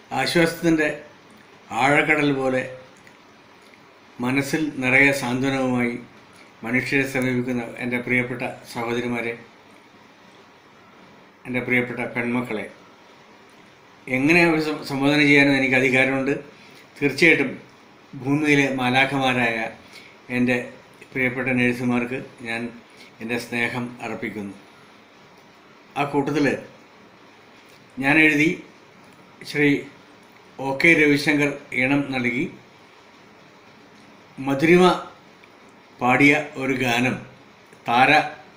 ആശ്വാസത്തിൻ്റെ ആഴക്കടൽ പോലെ മനസ്സിൽ നിറയെ സാന്ത്വനവുമായി മനുഷ്യരെ സമീപിക്കുന്ന എൻ്റെ പ്രിയപ്പെട്ട സഹോദരിമാരെ എൻ്റെ പ്രിയപ്പെട്ട പെൺമക്കളെ എങ്ങനെ അവർ സം- സംബോധന ചെയ്യാനും എനിക്ക് അധികാരമുണ്ട് തീർച്ചയായിട്ടും ഭൂമിയിലെ മാലാഖമാരായ എൻ്റെ പ്രിയപ്പെട്ട നഴ്സുമാർക്ക് ഞാൻ എൻ്റെ സ്നേഹം അർപ്പിക്കുന്നു ആ കൂട്ടത്തിൽ ഞാൻ എഴുതി ശ്രീ ഒ കെ രവിശങ്കർ ഈണം നൽകി മധുരിമ പാടിയ ഒരു ഗാനം താര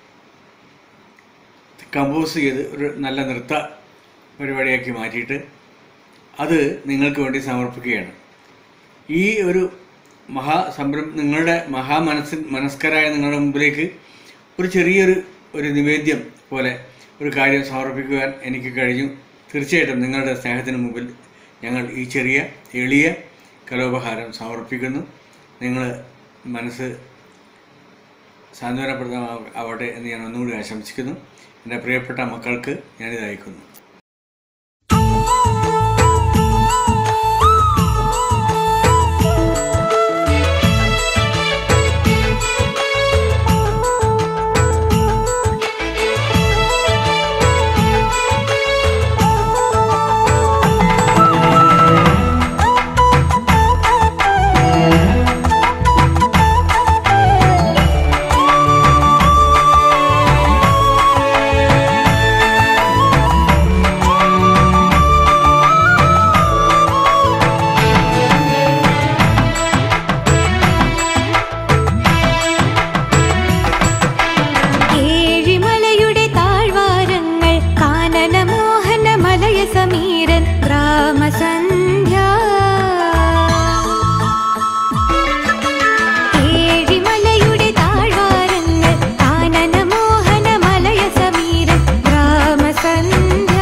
കമ്പോസ് ചെയ്ത് ഒരു നല്ല നൃത്ത പരിപാടിയാക്കി മാറ്റിയിട്ട് അത് നിങ്ങൾക്ക് വേണ്ടി സമർപ്പിക്കുകയാണ് ഈ ഒരു മഹാസംരം നിങ്ങളുടെ മഹാമനസ്സിൻ മനസ്കരായ നിങ്ങളുടെ മുമ്പിലേക്ക് ഒരു ചെറിയൊരു ഒരു നിവേദ്യം പോലെ ഒരു കാര്യം സമർപ്പിക്കുവാൻ എനിക്ക് കഴിഞ്ഞു തീർച്ചയായിട്ടും നിങ്ങളുടെ സ്നേഹത്തിന് മുമ്പിൽ ഞങ്ങൾ ഈ ചെറിയ എളിയ കലോപഹാരം സമർപ്പിക്കുന്നു നിങ്ങൾ മനസ്സ് സാന്ത്വനപ്രദമാവട്ടെ എന്ന് ഞാൻ ഒന്നുകൂടി ആശംസിക്കുന്നു എൻ്റെ പ്രിയപ്പെട്ട മക്കൾക്ക് ഞാനിത് അയക്കുന്നു ഏഴിമലയുടെ താഴ്വാരങ്ങൾ കാനന മോഹന മലയ സമീരൻ ഗ്രാമസന്ധ്യ ഏഴിമലയുടെ താഴ്വാരങ്ങൾ കാനന മോഹന മലയ സമീരൻ ഗ്രാമസന്ധ്യ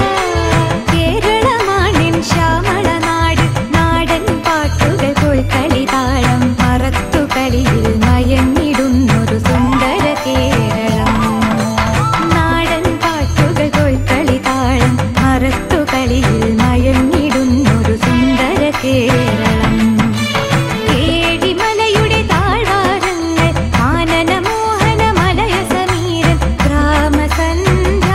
കേരളമാണിൻ ശ്യാമള നാട് നാടൻ പാട്ടുകൾ കൊൽക്കളി താളം മറത്തു കളിയിൽ മയങ്ങിടുന്നൊരു സുന്ദര കേരളം നാടൻ പാട്ടുകൾ കൊൽക്കളി താളം മറത്തു കളിയിൽ മയങ്ങിടുന്നൊരു സുന്ദര കേരളം ഏഴിമലയുടെ താഴ്വാരങ്ങൾ ആനന മോഹന മലയ സമീരൻ ഗ്രാമസന്ധ്യ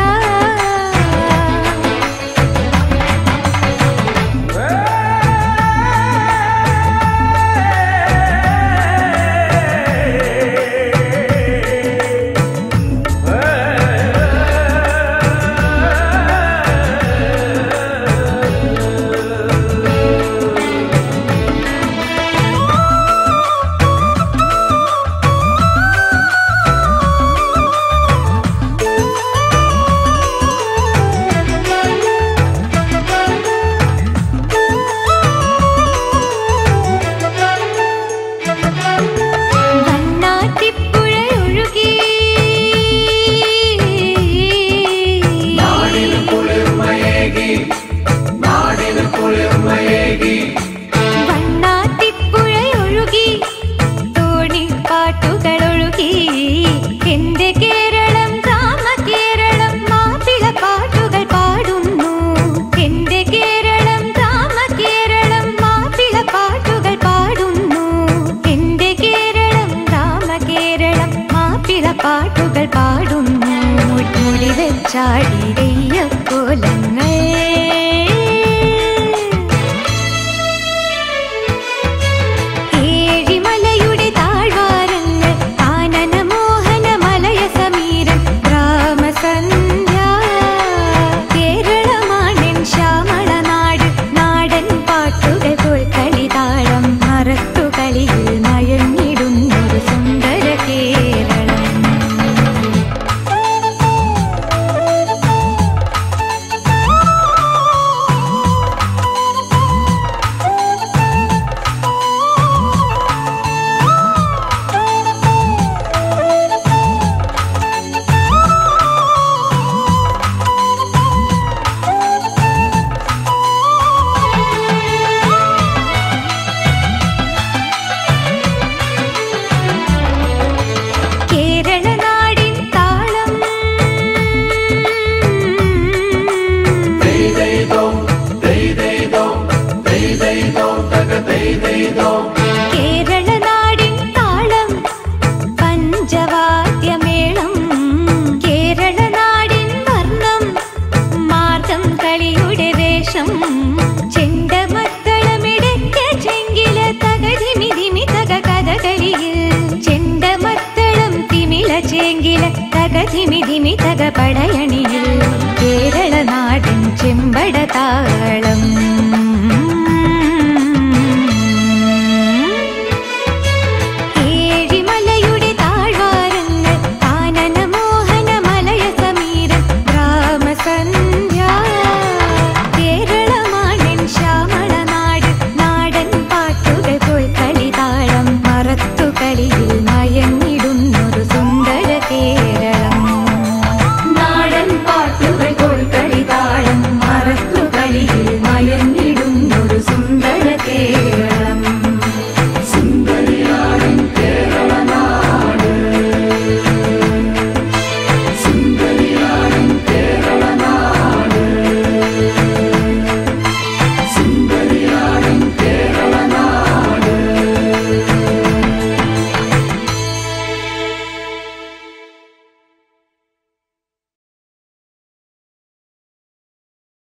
വണ്ണാത്തിപ്പുഴയൊഴുകി വണ്ണാത്തിപ്പുഴയൊഴുകി തോണിപ്പാട്ടുകളൊഴുകി എന്റെ കേരളം രാമകേരളം മാപ്പിള പാട്ടുകൾ പാടുന്നു എന്റെ കേരളം രാമകേരളം മാപ്പിള പാട്ടുകൾ പാടുന്നു എന്റെ കേരളം രാമകേരളം മാപ്പിള പാട്ടുകൾ പാടുന്നു മുടി വെച്ചാടി തെയ്യക്കോലം